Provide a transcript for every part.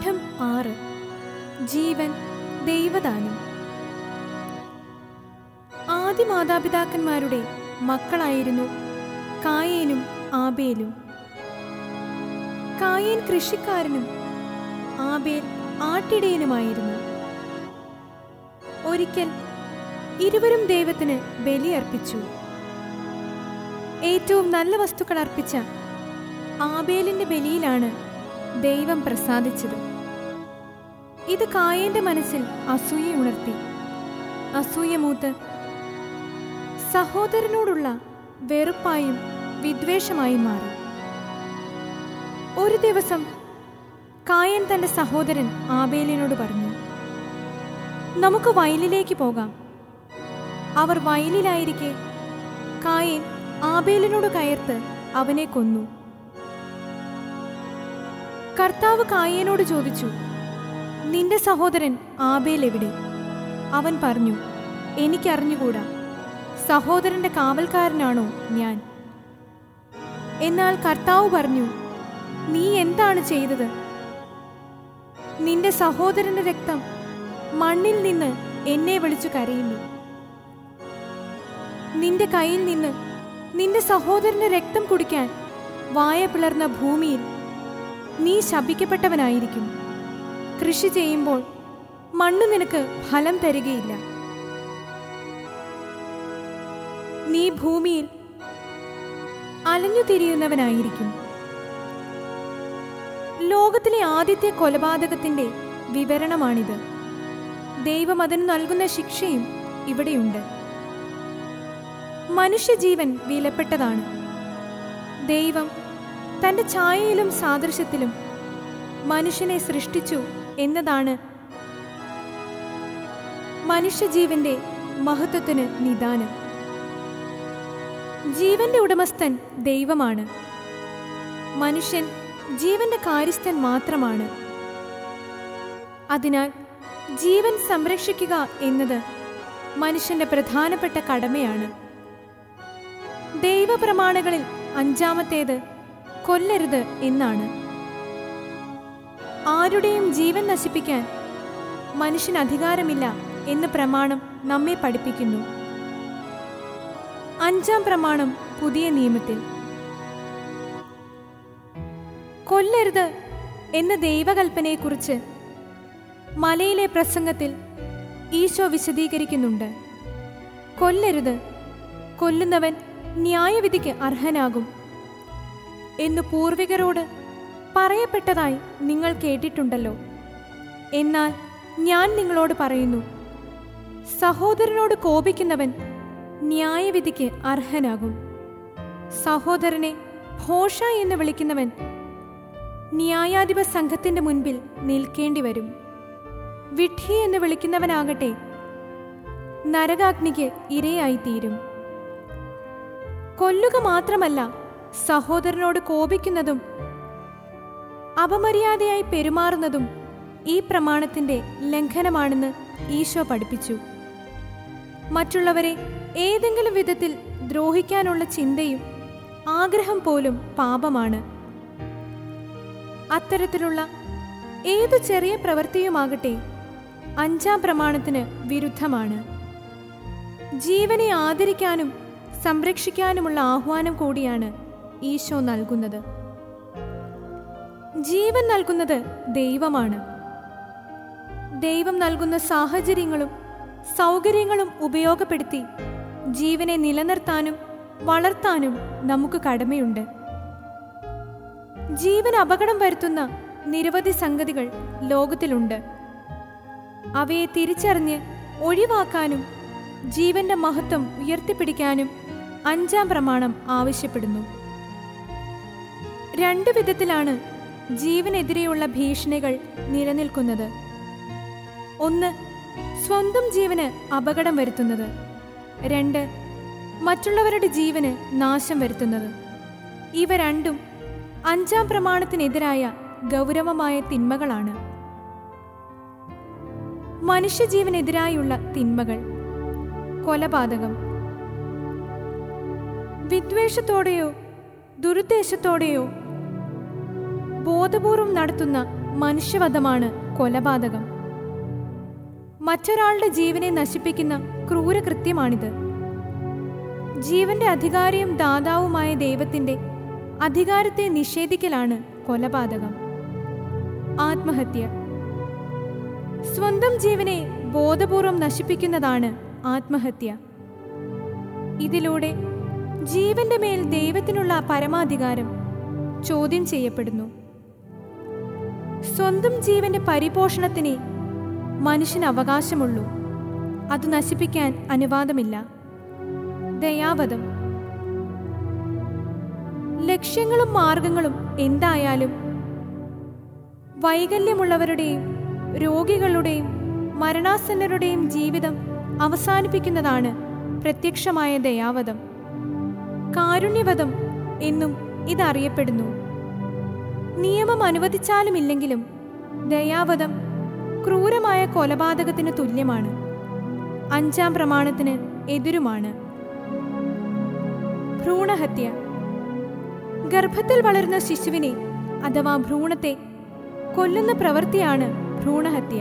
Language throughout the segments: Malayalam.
പാഠം ആറ് ജീവൻ ദൈവദാനം ആദ്യ മാതാപിതാക്കന്മാരുടെ മക്കളായിരുന്നു കായേനും ആബേലും കായേൻ കൃഷിക്കാരനും ആബേൽ ആട്ടിടയനുമായിരുന്നു ഒരിക്കൽ ഇരുവരും ദൈവത്തിന് ബലിയർപ്പിച്ചു ഏറ്റവും നല്ല വസ്തുക്കൾ അർപ്പിച്ച ആബേലിന്റെ ബലിയിലാണ് ദൈവം പ്രസാദിച്ചത് ഇത് കായേന്റെ മനസ്സിൽ അസൂയ ഉണർത്തി അസൂയ മൂത്ത് സഹോദരനോടുള്ള വെറുപ്പായും വിദ്വേഷമായും മാറി ഒരു ദിവസം കായൻ തന്റെ സഹോദരൻ ആബേലിനോട് പറഞ്ഞു നമുക്ക് വയലിലേക്ക് പോകാം അവർ വയലിലായിരിക്കെ കായൻ ആബേലിനോട് കയർത്ത് അവനെ കൊന്നു കർത്താവ് കായേനോട് ചോദിച്ചു നിന്റെ സഹോദരൻ ആബേൽ എവിടെ അവൻ പറഞ്ഞു എനിക്കറിഞ്ഞുകൂടാ സഹോദരന്റെ കാവൽക്കാരനാണോ ഞാൻ എന്നാൽ കർത്താവ് പറഞ്ഞു നീ എന്താണ് ചെയ്തത് നിന്റെ സഹോദരന്റെ രക്തം മണ്ണിൽ നിന്ന് എന്നെ വിളിച്ചു കരയുന്നു നിന്റെ കയ്യിൽ നിന്ന് നിന്റെ സഹോദരന്റെ രക്തം കുടിക്കാൻ വായ പിളർന്ന ഭൂമിയിൽ നീ ശപിക്കപ്പെട്ടവനായിരിക്കും കൃഷി ചെയ്യുമ്പോൾ മണ്ണ് നിനക്ക് ഫലം തരികയില്ല നീ ഭൂമിയിൽ അലഞ്ഞു തിരിയുന്നവനായിരിക്കും ലോകത്തിലെ ആദ്യത്തെ കൊലപാതകത്തിന്റെ വിവരണമാണിത് ദൈവം അതിന് നൽകുന്ന ശിക്ഷയും ഇവിടെയുണ്ട് മനുഷ്യജീവൻ വിലപ്പെട്ടതാണ് ദൈവം തന്റെ ഛായയിലും സാദൃശ്യത്തിലും മനുഷ്യനെ സൃഷ്ടിച്ചു എന്നതാണ് മനുഷ്യജീവന്റെ മഹത്വത്തിന് നിദാനം ജീവന്റെ ഉടമസ്ഥൻ ദൈവമാണ് മനുഷ്യൻ ജീവന്റെ കാര്യസ്ഥൻ മാത്രമാണ് അതിനാൽ ജീവൻ സംരക്ഷിക്കുക എന്നത് മനുഷ്യന്റെ പ്രധാനപ്പെട്ട കടമയാണ് ദൈവപ്രമാണങ്ങളിൽ അഞ്ചാമത്തേത് കൊല്ലരുത് എന്നാണ് ആരുടെയും ജീവൻ നശിപ്പിക്കാൻ മനുഷ്യന് അധികാരമില്ല എന്ന് പ്രമാണം നമ്മെ പഠിപ്പിക്കുന്നു അഞ്ചാം പ്രമാണം പുതിയ നിയമത്തിൽ കൊല്ലരുത് എന്ന ദൈവകൽപ്പനയെക്കുറിച്ച് മലയിലെ പ്രസംഗത്തിൽ ഈശോ വിശദീകരിക്കുന്നുണ്ട് കൊല്ലരുത് കൊല്ലുന്നവൻ ന്യായവിധിക്ക് അർഹനാകും എന്ന് പൂർവികരോട് പറയപ്പെട്ടതായി നിങ്ങൾ കേട്ടിട്ടുണ്ടല്ലോ എന്നാൽ ഞാൻ നിങ്ങളോട് പറയുന്നു സഹോദരനോട് കോപിക്കുന്നവൻ ന്യായവിധിക്ക് അർഹനാകും സഹോദരനെ ഭോഷ എന്ന് വിളിക്കുന്നവൻ ന്യായാധിപ സംഘത്തിന്റെ മുൻപിൽ നിൽക്കേണ്ടി വരും വിഡ്ഢി എന്ന് വിളിക്കുന്നവനാകട്ടെ നരകാഗ്നിക്ക് ഇരയായിത്തീരും കൊല്ലുക മാത്രമല്ല സഹോദരനോട് കോപിക്കുന്നതും അപമര്യാദയായി പെരുമാറുന്നതും ഈ പ്രമാണത്തിന്റെ ലംഘനമാണെന്ന് ഈശോ പഠിപ്പിച്ചു മറ്റുള്ളവരെ ഏതെങ്കിലും വിധത്തിൽ ദ്രോഹിക്കാനുള്ള ചിന്തയും ആഗ്രഹം പോലും പാപമാണ് അത്തരത്തിലുള്ള ഏതു ചെറിയ പ്രവൃത്തിയുമാകട്ടെ അഞ്ചാം പ്രമാണത്തിന് വിരുദ്ധമാണ് ജീവനെ ആദരിക്കാനും സംരക്ഷിക്കാനുമുള്ള ആഹ്വാനം കൂടിയാണ് ഈശോ നൽകുന്നത് ജീവൻ നൽകുന്നത് ദൈവമാണ് ദൈവം നൽകുന്ന സാഹചര്യങ്ങളും സൗകര്യങ്ങളും ഉപയോഗപ്പെടുത്തി ജീവനെ നിലനിർത്താനും വളർത്താനും നമുക്ക് കടമയുണ്ട് ജീവൻ അപകടം വരുത്തുന്ന നിരവധി സംഗതികൾ ലോകത്തിലുണ്ട് അവയെ തിരിച്ചറിഞ്ഞ് ഒഴിവാക്കാനും ജീവന്റെ മഹത്വം ഉയർത്തിപ്പിടിക്കാനും അഞ്ചാം പ്രമാണം ആവശ്യപ്പെടുന്നു രണ്ടു വിധത്തിലാണ് ജീവനെതിരെയുള്ള ഭീഷണികൾ നിലനിൽക്കുന്നത് ഒന്ന് സ്വന്തം ജീവന് അപകടം വരുത്തുന്നത് രണ്ട് മറ്റുള്ളവരുടെ ജീവന് നാശം വരുത്തുന്നത് ഇവ രണ്ടും അഞ്ചാം പ്രമാണത്തിനെതിരായ ഗൗരവമായ തിന്മകളാണ് മനുഷ്യജീവനെതിരായുള്ള തിന്മകൾ കൊലപാതകം വിദ്വേഷത്തോടെയോ ദുരുദ്ദേശത്തോടെയോ ബോധപൂർവം നടത്തുന്ന മനുഷ്യവധമാണ് കൊലപാതകം മറ്റൊരാളുടെ ജീവനെ നശിപ്പിക്കുന്ന ക്രൂരകൃത്യമാണിത് ജീവന്റെ അധികാരിയും ദാതാവുമായ ദൈവത്തിന്റെ അധികാരത്തെ നിഷേധിക്കലാണ് കൊലപാതകം ആത്മഹത്യ സ്വന്തം ജീവനെ ബോധപൂർവം നശിപ്പിക്കുന്നതാണ് ആത്മഹത്യ ഇതിലൂടെ ജീവന്റെ മേൽ ദൈവത്തിനുള്ള പരമാധികാരം ചോദ്യം ചെയ്യപ്പെടുന്നു സ്വന്തം ജീവന്റെ പരിപോഷണത്തിനെ മനുഷ്യന് അവകാശമുള്ളൂ അത് നശിപ്പിക്കാൻ അനുവാദമില്ല ദയാവധം ലക്ഷ്യങ്ങളും മാർഗങ്ങളും എന്തായാലും വൈകല്യമുള്ളവരുടെയും രോഗികളുടെയും മരണാസന്നരുടെയും ജീവിതം അവസാനിപ്പിക്കുന്നതാണ് പ്രത്യക്ഷമായ ദയാവധം കാരുണ്യവധം എന്നും ഇതറിയപ്പെടുന്നു നിയമം അനുവദിച്ചാലുമില്ലെങ്കിലും ദയാവധം ക്രൂരമായ കൊലപാതകത്തിന് തുല്യമാണ് അഞ്ചാം പ്രമാണത്തിന് എതിരുമാണ് ഭ്രൂണഹത്യ ഗർഭത്തിൽ വളരുന്ന ശിശുവിനെ അഥവാ ഭ്രൂണത്തെ കൊല്ലുന്ന പ്രവൃത്തിയാണ് ഭ്രൂണഹത്യ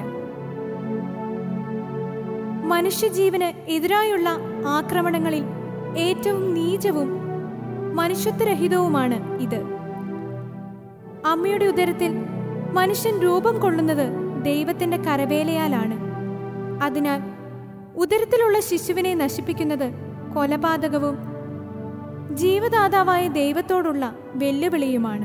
മനുഷ്യജീവന് എതിരായുള്ള ആക്രമണങ്ങളിൽ ഏറ്റവും നീചവും മനുഷ്യത്വരഹിതവുമാണ് ഇത് അമ്മയുടെ ഉദരത്തിൽ മനുഷ്യൻ രൂപം കൊള്ളുന്നത് ദൈവത്തിന്റെ കരവേലയാലാണ് അതിനാൽ ഉദരത്തിലുള്ള ശിശുവിനെ നശിപ്പിക്കുന്നത് കൊലപാതകവും ജീവദാതാവായ ദൈവത്തോടുള്ള വെല്ലുവിളിയുമാണ്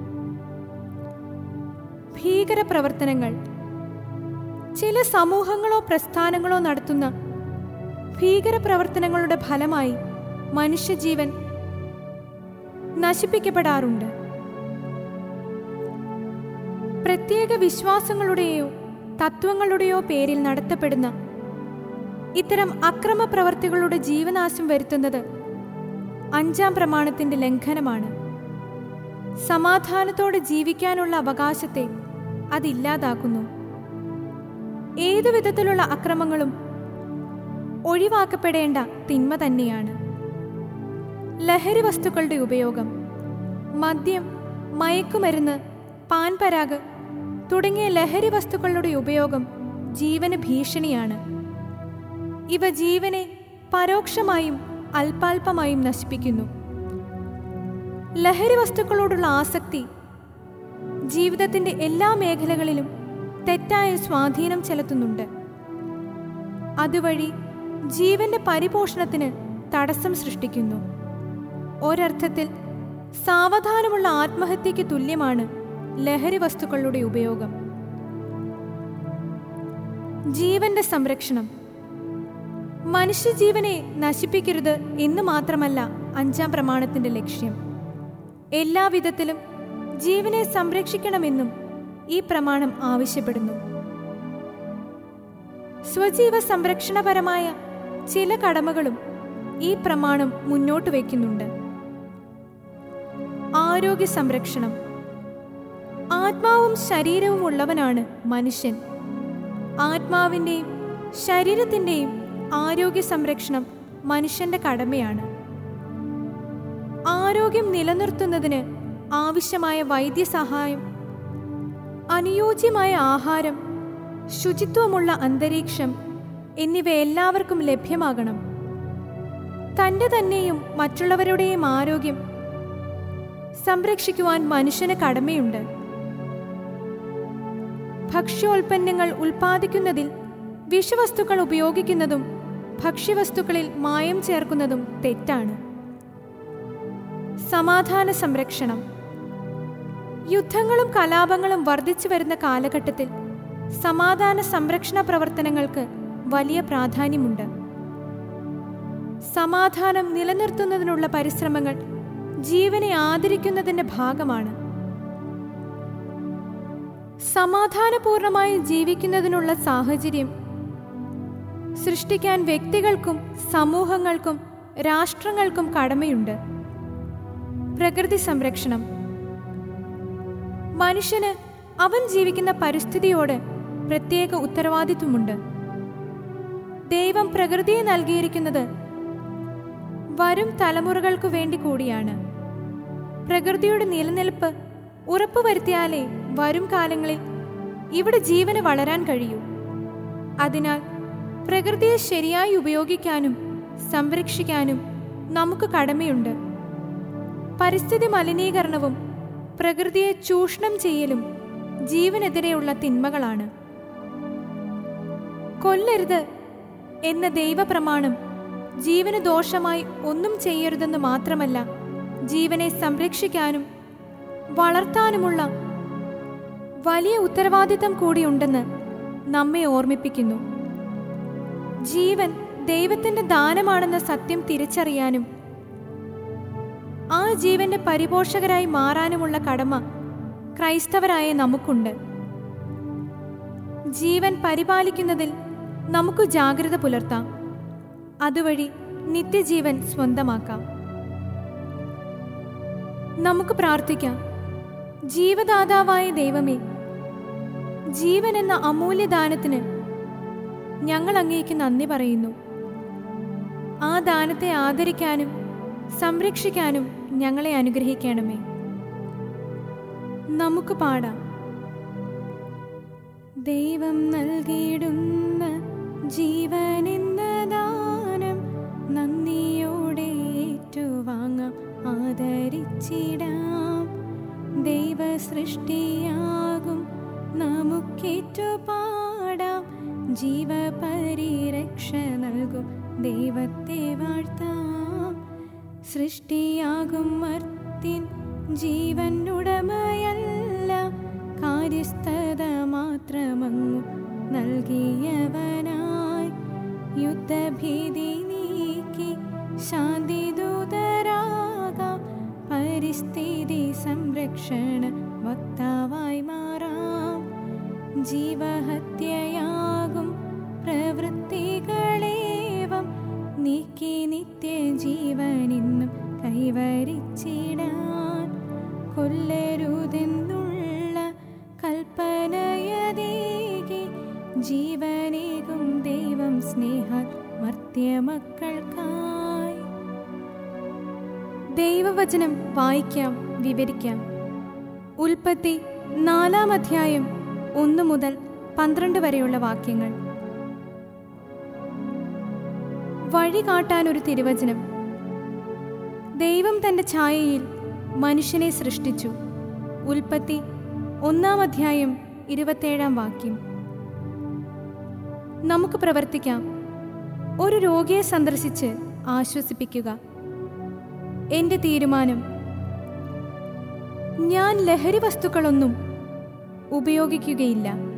ഭീകരപ്രവർത്തനങ്ങൾ ചില സമൂഹങ്ങളോ പ്രസ്ഥാനങ്ങളോ നടത്തുന്ന ഭീകരപ്രവർത്തനങ്ങളുടെ ഫലമായി മനുഷ്യജീവൻ നശിപ്പിക്കപ്പെടാറുണ്ട് പ്രത്യേക വിശ്വാസങ്ങളുടെയോ തത്വങ്ങളുടെയോ പേരിൽ നടത്തപ്പെടുന്ന ഇത്തരം അക്രമ പ്രവർത്തികളുടെ ജീവനാശം വരുത്തുന്നത് അഞ്ചാം പ്രമാണത്തിന്റെ ലംഘനമാണ് സമാധാനത്തോടെ ജീവിക്കാനുള്ള അവകാശത്തെ അതില്ലാതാക്കുന്നു ഏതു വിധത്തിലുള്ള അക്രമങ്ങളും ഒഴിവാക്കപ്പെടേണ്ട തിന്മ തന്നെയാണ് ലഹരി വസ്തുക്കളുടെ ഉപയോഗം മദ്യം മയക്കുമരുന്ന് പാൻപരാഗ് തുടങ്ങിയ ലഹരി വസ്തുക്കളുടെ ഉപയോഗം ജീവന് ഭീഷണിയാണ് ഇവ ജീവനെ പരോക്ഷമായും അല്പാൽപമായും നശിപ്പിക്കുന്നു ലഹരി വസ്തുക്കളോടുള്ള ആസക്തി ജീവിതത്തിന്റെ എല്ലാ മേഖലകളിലും തെറ്റായ സ്വാധീനം ചെലുത്തുന്നുണ്ട് അതുവഴി ജീവന്റെ പരിപോഷണത്തിന് തടസ്സം സൃഷ്ടിക്കുന്നു ഒരർത്ഥത്തിൽ സാവധാനമുള്ള ആത്മഹത്യയ്ക്ക് തുല്യമാണ് ലഹരി വസ്തുക്കളുടെ ഉപയോഗം ജീവന്റെ സംരക്ഷണം മനുഷ്യജീവനെ നശിപ്പിക്കരുത് എന്ന് മാത്രമല്ല അഞ്ചാം പ്രമാണത്തിന്റെ ലക്ഷ്യം എല്ലാവിധത്തിലും ജീവനെ സംരക്ഷിക്കണമെന്നും ഈ പ്രമാണം ആവശ്യപ്പെടുന്നു സ്വജീവ സംരക്ഷണപരമായ ചില കടമകളും ഈ പ്രമാണം മുന്നോട്ട് വയ്ക്കുന്നുണ്ട് ആരോഗ്യ സംരക്ഷണം ആത്മാവും ശരീരവും ഉള്ളവനാണ് മനുഷ്യൻ ആത്മാവിൻ്റെയും ശരീരത്തിൻ്റെയും ആരോഗ്യ സംരക്ഷണം മനുഷ്യന്റെ കടമയാണ് ആരോഗ്യം നിലനിർത്തുന്നതിന് ആവശ്യമായ വൈദ്യസഹായം അനുയോജ്യമായ ആഹാരം ശുചിത്വമുള്ള അന്തരീക്ഷം എന്നിവ എല്ലാവർക്കും ലഭ്യമാകണം തൻ്റെ തന്നെയും മറ്റുള്ളവരുടെയും ആരോഗ്യം സംരക്ഷിക്കുവാൻ മനുഷ്യന് കടമയുണ്ട് ഭക്ഷ്യോൽപ്പന്നങ്ങൾ ഉൽപ്പാദിക്കുന്നതിൽ വിഷവസ്തുക്കൾ ഉപയോഗിക്കുന്നതും ഭക്ഷ്യവസ്തുക്കളിൽ മായം ചേർക്കുന്നതും തെറ്റാണ് സമാധാന സംരക്ഷണം യുദ്ധങ്ങളും കലാപങ്ങളും വർദ്ധിച്ചു വരുന്ന കാലഘട്ടത്തിൽ സമാധാന സംരക്ഷണ പ്രവർത്തനങ്ങൾക്ക് വലിയ പ്രാധാന്യമുണ്ട് സമാധാനം നിലനിർത്തുന്നതിനുള്ള പരിശ്രമങ്ങൾ ജീവനെ ആദരിക്കുന്നതിന്റെ ഭാഗമാണ് സമാധാനപൂർണമായി ജീവിക്കുന്നതിനുള്ള സാഹചര്യം സൃഷ്ടിക്കാൻ വ്യക്തികൾക്കും സമൂഹങ്ങൾക്കും രാഷ്ട്രങ്ങൾക്കും കടമയുണ്ട് പ്രകൃതി സംരക്ഷണം മനുഷ്യന് അവൻ ജീവിക്കുന്ന പരിസ്ഥിതിയോട് പ്രത്യേക ഉത്തരവാദിത്വമുണ്ട് ദൈവം പ്രകൃതിയെ നൽകിയിരിക്കുന്നത് വരും തലമുറകൾക്കു വേണ്ടി കൂടിയാണ് പ്രകൃതിയുടെ നിലനിൽപ്പ് ഉറപ്പുവരുത്തിയാലേ വരും കാലങ്ങളിൽ ഇവിടെ ജീവന് വളരാൻ കഴിയൂ അതിനാൽ പ്രകൃതിയെ ശരിയായി ഉപയോഗിക്കാനും സംരക്ഷിക്കാനും നമുക്ക് കടമയുണ്ട് പരിസ്ഥിതി മലിനീകരണവും പ്രകൃതിയെ ചൂഷണം ചെയ്യലും ജീവനെതിരെയുള്ള തിന്മകളാണ് കൊല്ലരുത് എന്ന ദൈവപ്രമാണം ജീവന് ദോഷമായി ഒന്നും ചെയ്യരുതെന്ന് മാത്രമല്ല ജീവനെ സംരക്ഷിക്കാനും വളർത്താനുമുള്ള വലിയ ഉത്തരവാദിത്തം കൂടിയുണ്ടെന്ന് നമ്മെ ഓർമ്മിപ്പിക്കുന്നു ജീവൻ ദൈവത്തിന്റെ ദാനമാണെന്ന സത്യം തിരിച്ചറിയാനും ആ ജീവന്റെ പരിപോഷകരായി മാറാനുമുള്ള കടമ ക്രൈസ്തവരായ നമുക്കുണ്ട് ജീവൻ പരിപാലിക്കുന്നതിൽ നമുക്ക് ജാഗ്രത പുലർത്താം അതുവഴി നിത്യജീവൻ സ്വന്തമാക്കാം നമുക്ക് പ്രാർത്ഥിക്കാം ജീവദാതാവായ ദൈവമേ ജീവൻ എന്ന അമൂല്യദാനത്തിന് ഞങ്ങൾ അങ്ങേക്ക് നന്ദി പറയുന്നു ആ ദാനത്തെ ആദരിക്കാനും സംരക്ഷിക്കാനും ഞങ്ങളെ അനുഗ്രഹിക്കണമേ നമുക്ക് പാടാം ദൈവം നൽകിയിടുന്ന ജീവനെന്ന ദാനം നന്ദിയോടെ ഏറ്റുവാങ്ങാം ആദരിച്ചിടാം ദൈവ സൃഷ്ടിയാകും നമുക്കേറ്റു പാടാം ജീവപരിരക്ഷ നൽകും ദൈവത്തെ വാഴ്ത്താം സൃഷ്ടിയാകും മർത്തിൻ ജീവൻ ഉടമയല്ല കാര്യസ്ഥത മാത്രമങ്ങു നൽകിയവനായി യുദ്ധഭീതി നീക്കി ശാന്തിദൂതരാകാം പരിസ്ഥിതി സംരക്ഷണ വക്താവായി മാറാം ജീവഹത്യയാകും പ്രവൃത്തികളേവം നീക്കി നിത്യജീവനിന്നും കൈവരിച്ചിടാൻ കൊല്ലരുതെന്നുള്ള കൽപ്പനയതേകി ജീവനേകും ദൈവം സ്നേഹ മർത്യമക്കൾക്കായി ദൈവവചനം വായിക്കാം വിവരിക്കാം ഉൽപ്പത്തി നാലാം അധ്യായം ഒന്ന് മുതൽ പന്ത്രണ്ട് വരെയുള്ള വാക്യങ്ങൾ വഴി കാട്ടാൻ ഒരു തിരുവചനം ദൈവം തന്റെ ഛായയിൽ മനുഷ്യനെ സൃഷ്ടിച്ചു ഉൽപ്പത്തി ഒന്നാം അധ്യായം ഇരുപത്തേഴാം വാക്യം നമുക്ക് പ്രവർത്തിക്കാം ഒരു രോഗിയെ സന്ദർശിച്ച് ആശ്വസിപ്പിക്കുക എന്റെ തീരുമാനം ഞാൻ ലഹരി വസ്തുക്കളൊന്നും ഉപയോഗിക്കുകയില്ല